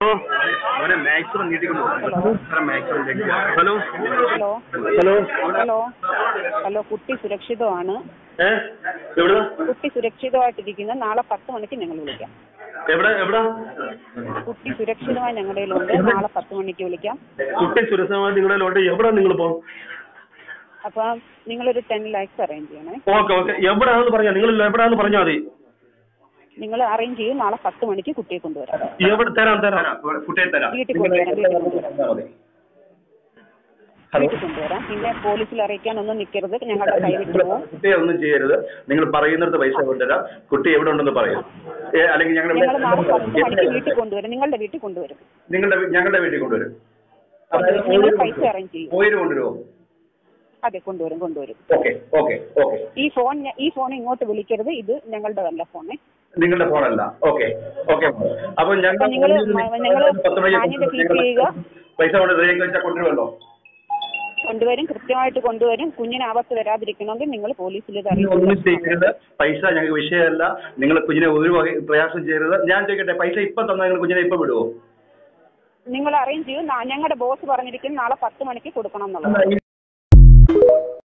അവനെ മാക്സിമം നീട്ടിക്കൊണ്ട് maximum hello hello hello hello hello കുട്ടി സുരക്ഷിതമാണ് ഏ എവിടെ കുട്ടി സുരക്ഷിതമായിട്ടിരിക്കുന്ന നാളെ പത്ത് മണിക്ക് ഞങ്ങൾ വിളിക്കാം എവിടെ എവിടെ കുട്ടി സുരക്ഷിതമായി ഞങ്ങളുടെ കയ്യിലുണ്ട് നാളെ പത്ത് മണിക്ക് വിളിക്കാം കുട്ടി സുരക്ഷമായി നിങ്ങളുടെ ലോട്ട് എവിടെ നിങ്ങളിപ്പോ അപ്പം നിങ്ങളൊരു ടെൻ ലാക്സ് അറേഞ്ച് ചെയ്യണേ ഓക്കെ ഓക്കെ എവിടെയാണെന്ന് പറഞ്ഞാൽ നിങ്ങൾ എവിടെയാണെന്ന് പറഞ്ഞാൽ മതി നിങ്ങൾ അറേഞ്ച് ചെയ്യും നാളെ പത്ത് മണിക്ക് കുട്ടിയെ കൊണ്ടുവരാം എവിടെ തരാം തരാം കുട്ടിയെ തരാം വീട്ടിൽ കൊണ്ടുവരാം വീട്ടിൽ കൊണ്ടുവരാം വീട്ടിൽ കൊണ്ടുവരാം പിന്നെ പോലീസിൽ അറിയിക്കാനൊന്നും നിൽക്കരുത് ഞങ്ങളുടെ കൈവിട്ട് പോകും കുട്ടിയെ ഒന്നും ചെയ്യരുത് നിങ്ങൾ പറയുന്നിടത്ത് പൈസ കൊണ്ടുവരാം കുട്ടി എവിടെ ഉണ്ടെന്ന് പറയും ഏ, അല്ലെങ്കിൽ ഞങ്ങൾ ഞങ്ങൾ നാളെ പത്ത് മണിക്ക് വീട്ടിൽ കൊണ്ടുവരും നിങ്ങളുടെ വീട്ടിൽ കൊണ്ടുവരും നിങ്ങളുടെ വീ- ഞങ്ങളുടെ വീട്ടിൽ കൊണ്ടുവരും കൊണ്ടുവരും. നിങ്ങൾ പൈസ അറേഞ്ച് ചെയ്യും പോയിട്ട് കൊണ്ടുവരുമോ അതെ കൊണ്ടുവരും കൊണ്ടുവരും ഓക്കെ ഓക്കെ ഓക്കെ ഈ ഫോൺ ഞ- ഈ ഫോൺ ഇങ്ങോട്ട് വിളിക്കരുത് ഇത് ഞങ്ങളുടെ അല്ല ഫോണേ നിങ്ങളുടെ ഫോണല്ല ഓക്കെ ഓക്കെ അപ്പൊ ഞങ്ങൾ അപ്പൊ നിങ്ങള് മ- നിങ്ങള് പത്ത് മണിക്ക് മാന്യത keep ചെയ്യുക. പൈസ കൊണ്ട് റേക്ക് വെച്ചാൽ കൊണ്ടുവരുമല്ലോ കൊണ്ടുവരും കൃത്യമായിട്ട് കൊണ്ടുവരും കുഞ്ഞിന് ആപത്ത് വരാതിരിക്കണമെങ്കിൽ നിങ്ങൾ പോലീസിൽ ഇത് ഒന്നും അറിയിക്കുക ചെയ്യരുത് പൈസ ഞങ്ങൾക്ക് വിഷയമല്ല നിങ്ങൾ കുഞ്ഞിനെ ഒരു വക പ്രയാസം ചെയ്യരുത് ഞാൻ ചോദിക്കട്ടെ പൈസ ഇപ്പൊ തന്നാൽ നിങ്ങൾ കുഞ്ഞിനെ ഇപ്പൊ വിടുവോ നിങ്ങൾ അറേഞ്ച് ചെയ്യും നാ- ഞങ്ങളുടെ ബോസ് പറഞ്ഞിരിക്കും നാളെ പത്ത് മണിക്ക് കൊടുക്കണം എന്നുള്ളത്